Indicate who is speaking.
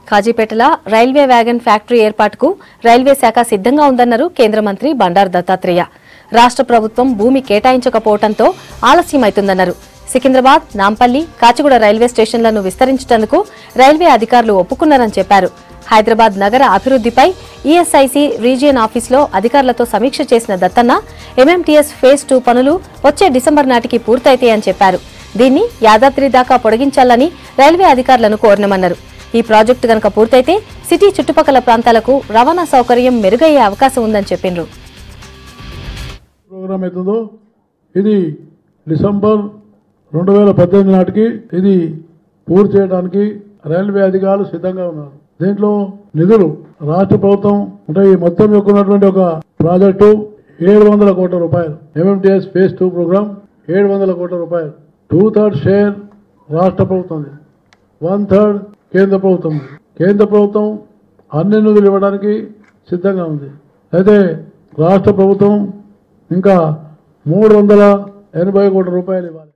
Speaker 1: కాజీపేటల railway wagon factory ఏర్పాటుకు railway శాఖ సిద్ధంగా ఉందన్నారు కేంద్ర మంత్రి బండారు దత్తాత్రేయ రాష్ట్ర ప్రభుత్వం భూమి కేటాయించకపోవడంతో ఆలస్యమైతుందన్నారు సికింద్రాబాద్ నాంపల్లి కాచిగూడ రైల్వే స్టేషన్లను విస్తరించేందుకు రైల్వే అధికారులు ఒప్పుకున్నారని చెప్పారు హైదరాబాద్ నగర అభివృద్ధిపై ఈఎస్ఐసి రీజియన్ ఆఫీసులో అధికారులతో సమీక్ష చేసిన దత్తన్న ఎంఎంటీఎస్ ఫేజ్ టూ పనులు వచ్చే డిసెంబర్ నాటికి పూర్తయితాయని చెప్పారు దీన్ని యాదాద్రి దాకా పొడిగించాలని రైల్వే అధికారులను కోరినమన్నారు ఈ ప్రాజెక్టు గనక పూర్తయితే సిటీ చుట్టుపక్కల ప్రాంతాలకు రవాణా సౌకర్యం మెరుగయ్యే అవకాశం ఉందని చెప్పిండ్రు
Speaker 2: ప్రోగ్రామ్ అవుతుందో ఇది డిసెంబర్ రెండు వేల పద్దెనిమిది నాటికి ఇది పూర్తి చేయడానికి రైల్వే అధికారులు సిద్ధంగా ఉన్నారు దీంట్లో నిధులు రాష్ట్ర ప్రభుత్వం అంటే ఈ మొత్తం యొక్క ఉన్నటువంటి ఒక ప్రాజెక్టు ఏడు వందల కోట్ల రూపాయలు ఎంఎంటీఎస్ ఫేజ్ టూ ప్రోగ్రామ్ ఏడు వందల కోట్ల రూపాయలు టూ థర్డ్ షేర్ రాష్ట్ర ప్రభుత్వం వన్ థర్డ్ కేంద్ర ప్రభుత్వం కేంద్ర ప్రభుత్వం అన్ని నిధులు ఇవ్వడానికి సిద్ధంగా ఉంది అయితే రాష్ట్ర ప్రభుత్వం ఇంకా మూడు వందల ఎనభై కోట్ల రూపాయలు ఇవ్వాలి